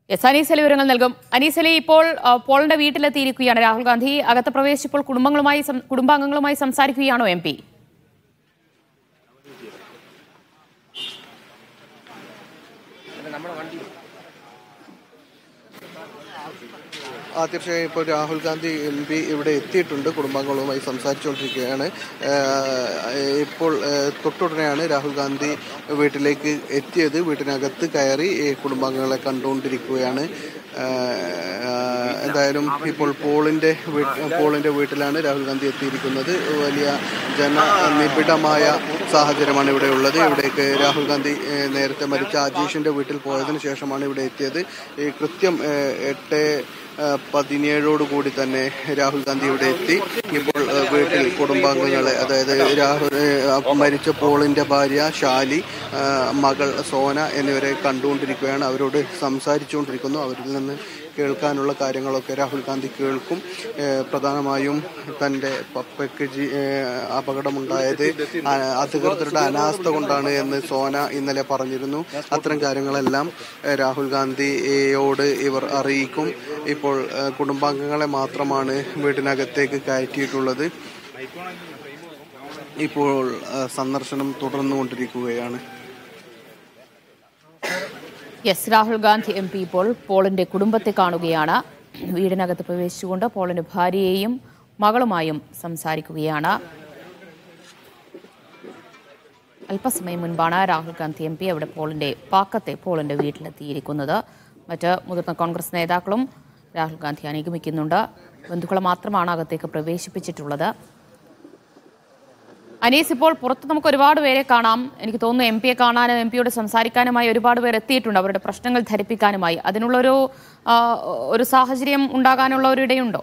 Yes Anees Ali വിവരങ്ങൾ നൽകും അനീസ് അലി ഇപ്പോൾ ആ, പോളിന്റെ വീട്ടിലെത്തിയിരിക്കുകയാണ് രാഹുൽ ഗാന്ധി അകത്ത് പ്രവേശിച്ചപ്പോൾ കുടുംബങ്ങളുമായി സം- കുടുംബാംഗങ്ങളുമായി സംസാരിക്കുകയാണോ എം പി ആ തീർച്ചയായും ഇപ്പോൾ രാഹുൽ ഗാന്ധി എം പി ഇവിടെ എത്തിയിട്ടുണ്ട് കുടുംബാംഗങ്ങളുമായി സംസാരിച്ചുകൊണ്ടിരിക്കുകയാണ് ഏഹ് ഇപ്പോൾ ഏഹ് തൊട്ടുടനെയാണ് രാഹുൽ ഗാന്ധി വീട്ടിലേക്ക് എത്തിയത് വീട്ടിനകത്ത് കയറി ഈ കുടുംബാംഗങ്ങളെ കണ്ടുകൊണ്ടിരിക്കുകയാണ് ഏഹ് എന്തായാലും ഇപ്പോൾ പോളിന്റെ വീട്ട് പോളിന്റെ വീട്ടിലാണ് രാഹുൽ ഗാന്ധി എത്തിയിരിക്കുന്നത് വലിയ ജനനിബിഡമായ സാഹചര്യമാണ് ഇവിടെ ഉള്ളത് ഇവിടേക്ക് രാഹുൽ ഗാന്ധി ഏഹ് നേരത്തെ മരിച്ച അജീഷിന്റെ വീട്ടിൽ പോയതിനു ശേഷമാണ് ഇവിടെ എത്തിയത് ഈ കൃത്യം ഏഹ് എട്ട് ഏഹ് പതിനേഴോട് കൂടി തന്നെ രാഹുൽ ഗാന്ധി ഇവിടെ എത്തി ഇപ്പോൾ ഏഹ് വീട്ടിൽ കുടുംബാംഗങ്ങളെ അതായത് രാഹുൽ ഏഹ് മരിച്ച പോളിന്റെ ഭാര്യ ഷാലി ഏഹ് മകൾ സോന എന്നിവരെ കണ്ടുകൊണ്ടിരിക്കുകയാണ് അവരോട് സംസാരിച്ചുകൊണ്ടിരിക്കുന്നു അവരിൽ നിന്ന് കേൾക്കാനുള്ള കാര്യങ്ങളൊക്കെ രാഹുൽ ഗാന്ധി കേൾക്കും ഏഹ് പ്രധാനമായും തന്റെ പപ്പയ്ക്ക് ജി- ഏഹ് അപകടമുണ്ടായത് അ- അധികൃതരുടെ അനാസ്ഥ കൊണ്ടാണ് എന്ന് സോന ഇന്നലെ പറഞ്ഞിരുന്നു അത്തരം കാര്യങ്ങളെല്ലാം ഏഹ് രാഹുൽ ഗാന്ധിയോട് ഇവർ അറിയിക്കും ഇപ്പോൾ ഏഹ് കുടുംബാംഗങ്ങളെ മാത്രമാണ് വീട്ടിനകത്തേക്ക് കയറ്റിയിട്ടുള്ളത് ഇപ്പോൾ ഏഹ് സന്ദർശനം തുടർന്നുകൊണ്ടിരിക്കുകയാണ് yes Rahul Gandhi M P ഇപ്പോൾ പോളിന്റെ കുടുംബത്തെ കാണുകയാണ് വീടിനകത്ത് പ്രവേശിച്ചുകൊണ്ട് പോളിന്റെ ഭാര്യയെയും മകളുമായും സംസാരിക്കുകയാണ് അല്പസമയം മുൻപാണ് രാഹുൽ ഗാന്ധി എം പി അവിടെ പോളിന്റെ പാക്കത്തെ പോളിന്റെ വീട്ടിലെത്തിയിരിക്കുന്നത് മറ്റ് മുതിർന്ന കോൺഗ്രസ് നേതാക്കളും രാഹുൽ ഗാന്ധി അനുഗമിക്കുന്നുണ്ട് ബന്ധുക്കളെ മാത്രമാണ് അകത്തേക്ക് പ്രവേശിപ്പിച്ചിട്ടുള്ളത് അനീസ് ഇപ്പോൾ പുറത്ത് നമുക്ക് ഒരുപാട് പേരെ കാണാം എനിക്ക് തോന്നുന്നു എം പിയെ കാണാനും എം പിയോട് സംസാരിക്കാനുമായി ഒരുപാട് പേർ എത്തിയിട്ടുണ്ട് അവരുടെ പ്രശ്നങ്ങൾ ധരിപ്പിക്കാനുമായി അതിനുള്ളൊരു ആ, ഒരു സാഹചര്യം ഉണ്ടാകാനുള്ള ഒരു ഇടയുണ്ടോ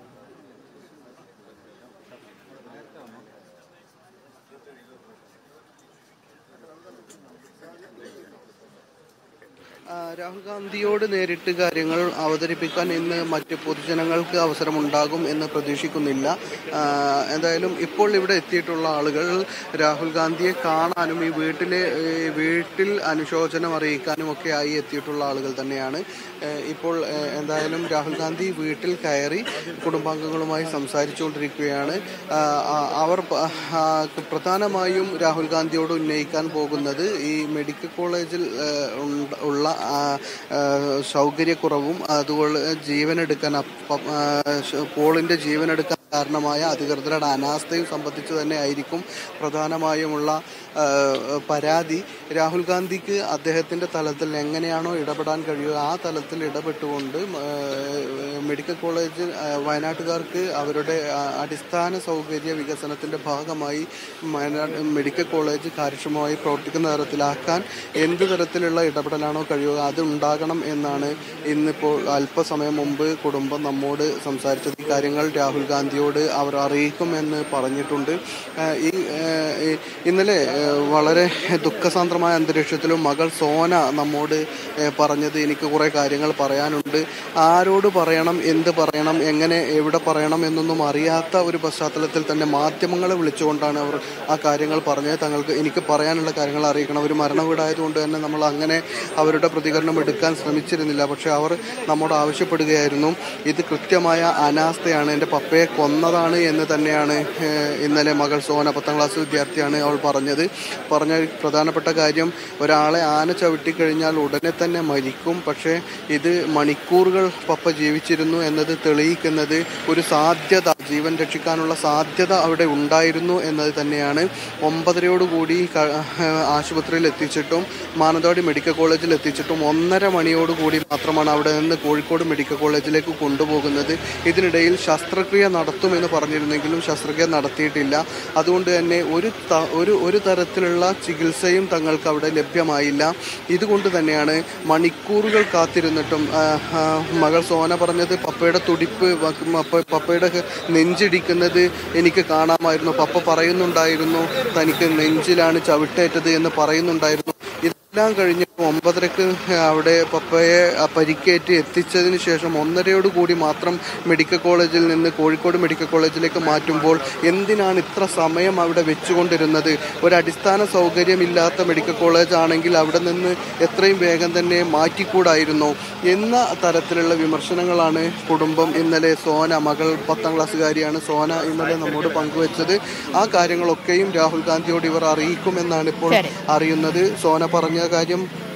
ആ, രാഹുൽ ഗാന്ധിയോട് നേരിട്ട് കാര്യങ്ങൾ അവതരിപ്പിക്കാൻ ഇന്ന് മറ്റ് പൊതുജനങ്ങൾക്ക് അവസരമുണ്ടാകും എന്ന് പ്രതീക്ഷിക്കുന്നില്ല ആ, എന്തായാലും ഇപ്പോൾ ഇവിടെ എത്തിയിട്ടുള്ള ആളുകൾ രാഹുൽ ഗാന്ധിയെ കാണാനും ഈ വീട്ടിലെ ഈ വീട്ടിൽ അനുശോചനം അറിയിക്കാനും ഒക്കെ ആയി എത്തിയിട്ടുള്ള ആളുകൾ തന്നെയാണ് ഏ, ഇപ്പോൾ ഏ, എന്തായാലും രാഹുൽ ഗാന്ധി വീട്ടിൽ കയറി കുടുംബാംഗങ്ങളുമായി സംസാരിച്ചുകൊണ്ടിരിക്കുകയാണ് ആ, ആ, അവർ പ- ആ, പ്രധാനമായും രാഹുൽ ഗാന്ധിയോട് ഉന്നയിക്കാൻ പോകുന്നത് ഈ മെഡിക്കൽ കോളേജിൽ ഏ, ഉണ്ട- ഉള്ള ആ, ആ, സൗകര്യക്കുറവും അതുപോലെ ജീവനെടുക്കാൻ അപ്പം, ആ, ശ- പോളിന്റെ ജീവനെടുക്കാൻ കാരണമായ അധികൃതരുടെ അനാസ്ഥയും സംബന്ധിച്ച് തന്നെ ആയിരിക്കും പ്രധാനമായുമുള്ള ആ, പരാതി രാഹുൽ ഗാന്ധിക്ക് അദ്ദേഹത്തിന്റെ തലത്തിൽ എങ്ങനെയാണോ ഇടപെടാൻ കഴിയുക ആ തലത്തിൽ ഇടപെട്ടുകൊണ്ട് ആ, മെഡിക്കൽ കോളേജ് ആ, വയനാട്ടുകാർക്ക് അവരുടെ ആ, അടിസ്ഥാന സൗകര്യ വികസനത്തിന്റെ ഭാഗമായി വയനാട് മെഡിക്കൽ കോളേജ് കാര്യക്ഷമമായി പ്രവർത്തിക്കുന്ന തരത്തിലാക്കാൻ എന്ത് തരത്തിലുള്ള ഇടപെടലാണോ കഴിയുക അത് ഉണ്ടാകണം എന്നാണ് ഇന്നിപ്പോൾ അല്പസമയം മുമ്പ് കുടുംബം നമ്മോട് സംസാരിച്ചത് ഈ കാര്യങ്ങൾ രാഹുൽ ഗാന്ധിയോട് അവർ അറിയിക്കും എന്ന് പറഞ്ഞിട്ടുണ്ട് ആ, ഈ ആ, ഈ- ഇന്നലെ ആ, വളരെ ദുഃഖസാന്ദ്രമായ അന്തരീക്ഷത്തിലും മകൾ സോന നമ്മോട് ആ, പറഞ്ഞത് എനിക്ക് കുറെ കാര്യങ്ങൾ പറയാനുണ്ട് ആരോട് പറയണം എന്ത് പറയണം എങ്ങനെ എവിടെ പറയണം എന്നൊന്നും അറിയാത്ത ഒരു പശ്ചാത്തലത്തിൽ തന്നെ മാധ്യമങ്ങളെ വിളിച്ചുകൊണ്ടാണ് അവർ ആ കാര്യങ്ങൾ പറഞ്ഞത് തങ്ങൾക്ക് എനിക്ക് പറയാനുള്ള കാര്യങ്ങൾ അറിയിക്കണം ഒരു മരണ വീടായതുകൊണ്ട് തന്നെ നമ്മൾ അങ്ങനെ അവരുടെ പ്രതികരണം എടുക്കാൻ ശ്രമിച്ചിരുന്നില്ല പക്ഷെ അവർ നമ്മോട് ആവശ്യപ്പെടുകയായിരുന്നു ഇത് കൃത്യമായ അനാസ്ഥയാണ് എൻ്റെ പപ്പയെ കൊന്നതാണ് എന്ന് തന്നെയാണ് ഏഹ്, ഇന്നലെ മകൾ സോന പത്താം ക്ലാസ് വിദ്യാർത്ഥിയാണ് അവൾ പറഞ്ഞത് പറഞ്ഞ പ്രധാനപ്പെട്ട കാര്യം ഒരാളെ ആന ചവിട്ടിക്കഴിഞ്ഞാൽ ഉടനെ തന്നെ മരിക്കും പക്ഷേ ഇത് മണിക്കൂറുകൾ പപ്പ ജീവിച്ചിരുന്നു എന്നത് തെളിയിക്കുന്നത് ഒരു സാധ്യത ജീവൻ രക്ഷിക്കാനുള്ള സാധ്യത അവിടെ ഉണ്ടായിരുന്നു എന്നത് തന്നെയാണ് ഒമ്പതരയോടുകൂടി ക- ഏഹ്, ആശുപത്രിയിൽ എത്തിച്ചിട്ടും മാനന്തവാടി മെഡിക്കൽ കോളേജിൽ എത്തിച്ചിട്ടും ഒന്നര മണിയോടുകൂടി മാത്രമാണ് അവിടെ നിന്ന് കോഴിക്കോട് മെഡിക്കൽ കോളേജിലേക്ക് കൊണ്ടുപോകുന്നത് ഇതിനിടയിൽ ശസ്ത്രക്രിയ നടത്തുമെന്ന് പറഞ്ഞിരുന്നെങ്കിലും ശസ്ത്രക്രിയ നടത്തിയിട്ടില്ല അതുകൊണ്ട് തന്നെ ഒരു ത- ഒരു ഒരു തരത്തിലുള്ള ചികിത്സയും തങ്ങൾക്ക് അവിടെ ലഭ്യമായില്ല ഇതുകൊണ്ട് തന്നെയാണ് മണിക്കൂറുകൾ കാത്തിരുന്നിട്ടും ആ, ആ, മകൾ സോന പറഞ്ഞത് പപ്പയുടെ തുടിപ്പ് വ- പപ്പ- പപ്പയുടെ നെഞ്ചിടിക്കുന്നത് എനിക്ക് കാണാമായിരുന്നു പപ്പ പറയുന്നുണ്ടായിരുന്നു തനിക്ക് നെഞ്ചിലാണ് ചവിട്ടേറ്റത് എന്ന് പറയുന്നുണ്ടായിരുന്നു ഇതെല്ലാം കഴിഞ്ഞിട്ടും ഒമ്പതരക്ക് അവിടെ പപ്പയെ ആ, പരിക്കേറ്റ് എത്തിച്ചതിന് ശേഷം ഒന്നരയോട് കൂടി മാത്രം മെഡിക്കൽ കോളേജിൽ നിന്ന് കോഴിക്കോട് മെഡിക്കൽ കോളേജിലേക്ക് മാറ്റുമ്പോൾ എന്തിനാണ് ഇത്ര സമയം അവിടെ വെച്ചുകൊണ്ടിരുന്നത് ഒരു അടിസ്ഥാന സൗകര്യമില്ലാത്ത മെഡിക്കൽ കോളേജ് ആണെങ്കിൽ അവിടെ നിന്ന് എത്രയും വേഗം തന്നെ മാറ്റിക്കൂടായിരുന്നു എന്ന തരത്തിലുള്ള വിമർശനങ്ങളാണ് കുടുംബം ഇന്നലെ സോന മകൾ പത്താം ക്ലാസ്സുകാരിയാണ് സോന ഇന്നലെ നമ്മോട് പങ്കുവച്ചത് ആ കാര്യങ്ങളൊക്കെയും രാഹുൽ ഗാന്ധിയോട് ഇവർ അറിയിക്കുമെന്നാണ് ഇപ്പോൾ ശരി. അറിയുന്നത് സോന പറഞ്ഞ കാര്യം